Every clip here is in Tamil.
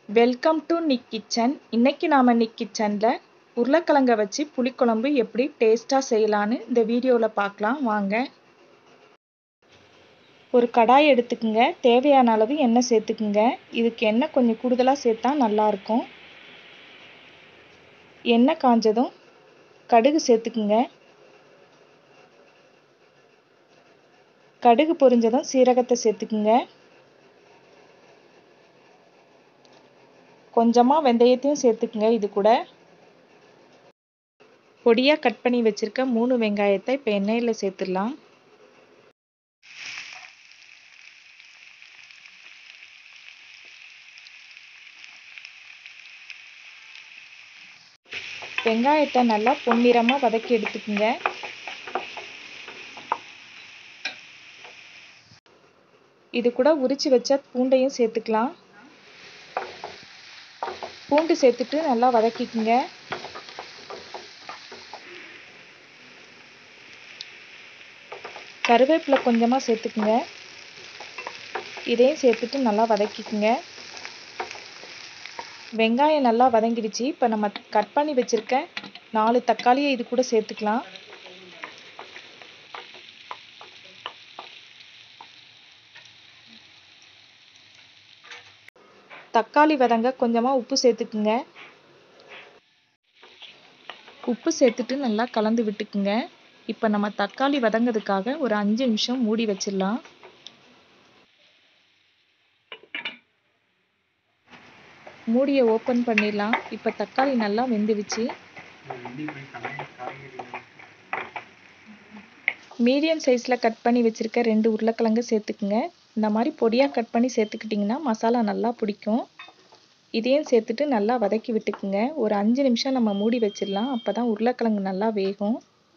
வெல்கம் டு நிக் கிச்சன் இன்னைக்கு நாம் நிக் கிச்சனில் உருளைக்கிழங்க வச்சு புளிக்குழம்பு எப்படி டேஸ்ட்டாக செய்யலான்னு இந்த வீடியோவில் பார்க்கலாம் வாங்க ஒரு கடாய் எடுத்துக்குங்க தேவையான அளவு எண்ணெய் சேர்த்துக்குங்க இதுக்கு எண்ணெய் கொஞ்சம் கூடுதலாக சேர்த்தா நல்லாயிருக்கும் எண்ணெய் காஞ்சதும் கடுகு சேர்த்துக்குங்க கடுகு பொரிஞ்சதும் சீரகத்தை சேர்த்துக்குங்க கொஞ்சமாக வெந்தயத்தையும் சேர்த்துக்குங்க இது கூட பொடியாக கட் பண்ணி வச்சுருக்க மூணு வெங்காயத்தை இப்போ எண்ணெயில் சேர்த்துடலாம் வெங்காயத்தை நல்லா பொன்னிறமாக வதக்கி எடுத்துக்குங்க இது கூட உரிச்சு வச்ச பூண்டையும் சேர்த்துக்கலாம் பூண்டு சேர்த்துட்டு நல்லா வதக்கிக்குங்க கருவேப்பிலை கொஞ்சமாக சேர்த்துக்குங்க இதையும் சேர்த்துட்டு நல்லா வதக்கிக்குங்க வெங்காயம் நல்லா வதங்கிடுச்சு இப்போ நம்ம கட் பண்ணி வச்சுருக்க நாலு தக்காளியை இது கூட சேர்த்துக்கலாம் தக்காளி வதங்க கொஞ்சமாக உப்பு சேர்த்துக்குங்க உப்பு சேர்த்துட்டு நல்லா கலந்து விட்டுக்குங்க இப்போ நம்ம தக்காளி வதங்கிறதுக்காக ஒரு அஞ்சு நிமிஷம் மூடி வச்சிடலாம் மூடியை ஓப்பன் பண்ணிடலாம் இப்போ தக்காளி நல்லா வெந்துடுச்சு மீடியம் சைஸில் கட் பண்ணி வச்சுருக்க ரெண்டு உருளைக்கிழங்கு சேர்த்துக்குங்க இந்த மாதிரி பொடியாக கட் பண்ணி சேர்த்துக்கிட்டிங்கன்னா மசாலா நல்லா பிடிக்கும் இதையும் சேர்த்துட்டு நல்லா வதக்கி விட்டுக்குங்க ஒரு அஞ்சு நிமிஷம் நம்ம மூடி வச்சிடலாம் அப்போ தான் உருளைக்கிழங்கு நல்லா வேகும்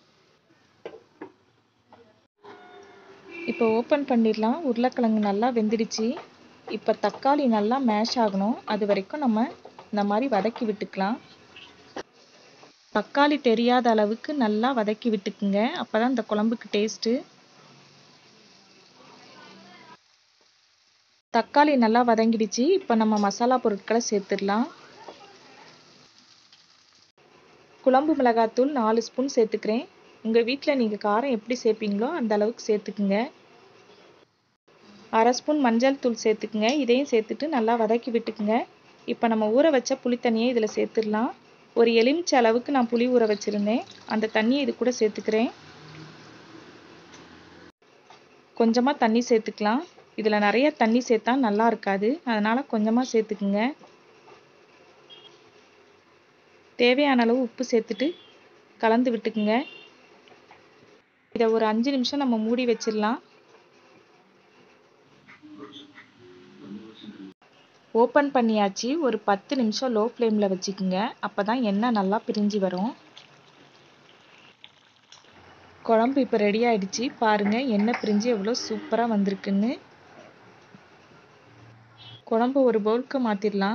இப்போ ஓப்பன் பண்ணிடலாம் உருளைக்கிழங்கு நல்லா வெந்துடுச்சு இப்போ தக்காளி நல்லா மேஷ் ஆகணும் அது வரைக்கும் நம்ம இந்த மாதிரி வதக்கி விட்டுக்கலாம் தக்காளி தெரியாத அளவுக்கு நல்லா வதக்கி விட்டுக்குங்க அப்போ தான் இந்த குழம்புக்கு டேஸ்ட்டு தக்காளி நல்லா வதங்கிடுச்சு இப்போ நம்ம மசாலா பொருட்களை சேர்த்துடலாம் குழம்பு மிளகாத்தூள் நாலு ஸ்பூன் சேர்த்துக்கிறேன் உங்கள் வீட்டில் நீங்கள் காரம் எப்படி சேர்ப்பீங்களோ அந்த அளவுக்கு சேர்த்துக்குங்க அரை ஸ்பூன் மஞ்சள் தூள் சேர்த்துக்குங்க இதையும் சேர்த்துட்டு நல்லா வதக்கி விட்டுக்குங்க இப்போ நம்ம ஊற வச்ச புளித்தண்ணியை இதில் சேர்த்துடலாம் ஒரு எலுமிச்சை அளவுக்கு நான் புளி ஊற வச்சுருந்தேன் அந்த தண்ணியை இது கூட சேர்த்துக்கிறேன் கொஞ்சமாக தண்ணி சேர்த்துக்கலாம் இதில் நிறைய தண்ணி சேர்த்தா நல்லா இருக்காது அதனால் கொஞ்சமாக சேர்த்துக்குங்க தேவையான அளவு உப்பு சேர்த்துட்டு கலந்து விட்டுக்குங்க இதை ஒரு அஞ்சு நிமிஷம் நம்ம மூடி வச்சிடலாம் ஓப்பன் பண்ணியாச்சு ஒரு பத்து நிமிஷம் லோ ஃப்ளேமில் வச்சுக்கோங்க அப்போ தான் எண்ணெய் நல்லா பிரிஞ்சு வரும் குழம்பு இப்போ ரெடி ஆயிடுச்சு பாருங்கள் எண்ணெய் பிரிஞ்சு எவ்வளோ சூப்பராக வந்திருக்குன்னு குழம்பு ஒரு பவுலுக்கு மாற்றிடலாம்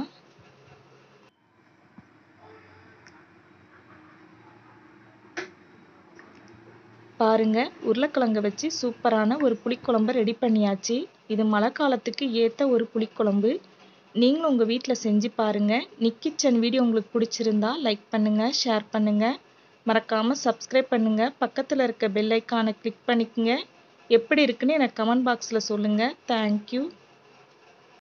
பாருங்க உருளைக்கிழங்க வச்சு சூப்பரான ஒரு புளிக்குழம்பு ரெடி பண்ணியாச்சு இது மழை காலத்துக்கு ஏற்ற ஒரு புளிக்குழம்பு நீங்களும் உங்கள் வீட்டில் செஞ்சு பாருங்கள் நிக் கிச்சன் வீடியோ உங்களுக்கு பிடிச்சிருந்தா லைக் பண்ணுங்கள் ஷேர் பண்ணுங்கள் மறக்காமல் சப்ஸ்கிரைப் பண்ணுங்கள் பக்கத்தில் இருக்க பெல் ஐக்கானை கிளிக் பண்ணிக்கங்க எப்படி இருக்குன்னு எனக்கு கமெண்ட் பாக்ஸில் சொல்லுங்கள் தேங்க்யூ